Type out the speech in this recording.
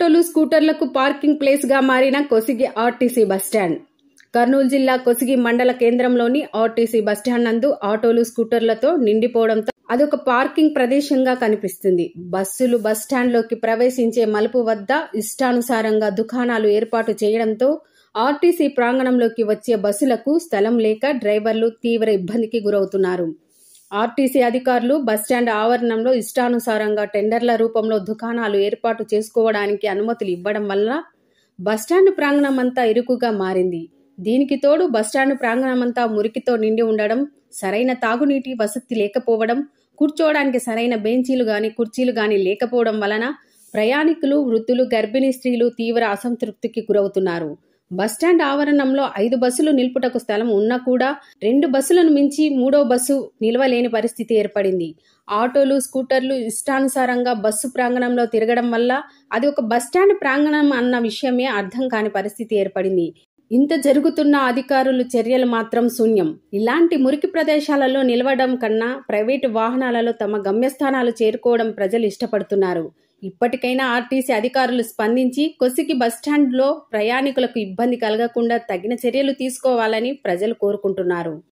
ఆటోలు స్కూటర్లకు parking place గా మారిన కొసిగి ఆర్టీసీ బస్టాండ్ కర్నూలు జిల్లా కొసిగి మండల కేంద్రంలోని ఆర్టీసీ బస్టాండ్ నందు ఆటోలు స్కూటర్లతో నిండిపోవడంతో అదొక పార్కింగ్ ప్రదేశంగా కనిపిస్తుంది బస్సులు బస్టాండ్లోకి ప్రవేశించే మలుపు వద్ద ఇష్టానుసారంగా దుకాణాలు ఏర్పాటు చేయడంతో ఆర్టీసీ ప్రాంగణంలోకి వచ్చే బస్సులకు స్థలం లేక డ్రైవర్లు తీవ్ర ఇబ్బందికి గురవుతున్నారు ఆర్టీసీ అధికారులు బస్టాండ్ ఆవరణంలో ఇష్టానుసారంగా టెండర్ల రూపంలో దుకాణాలు ఏర్పాటు చేసుకోవడానికి అనుమతులు ఇవ్వడం వల్ల బస్టాండ్ ప్రాంగణం అంతా ఇరుకుగా మారింది దీనికి తోడు బస్టాండ్ ప్రాంగణమంతా మురికితో నిండి ఉండడం సరైన తాగునీటి వసతి లేకపోవడం కూర్చోవడానికి సరైన బెంచీలు గాని కుర్చీలు గాని లేకపోవడం వలన ప్రయాణికులు వృద్ధులు గర్భిణీ స్త్రీలు తీవ్ర అసంతృప్తికి గురవుతున్నారు బస్టాండ్ ఆవరణంలో ఐదు బస్సులు నిలుపుటకు స్థలం ఉన్నా కూడా రెండు బస్సులను మించి మూడో బస్సు నిలవలేని పరిస్థితి ఏర్పడింది ఆటోలు స్కూటర్లు ఇష్టానుసారంగా బస్సు ప్రాంగణంలో తిరగడం వల్ల అది ఒక బస్టాండ్ ప్రాంగణం అన్న విషయమే అర్థం కాని పరిస్థితి ఏర్పడింది ఇంత జరుగుతున్న అధికారులు చర్యలు మాత్రం శూన్యం ఇలాంటి మురికి ప్రదేశాలలో నిలవడం కన్నా ప్రైవేటు వాహనాలలో తమ గమ్యస్థానాలు చేరుకోవడం ప్రజలు ఇష్టపడుతున్నారు ఇప్పటికైనా ఆర్టీసీ అధికారులు స్పందించి కొసికి బస్టాండ్లో ప్రయాణికులకు ఇబ్బంది కలగకుండా తగిన చర్యలు తీసుకోవాలని ప్రజలు కోరుకుంటున్నారు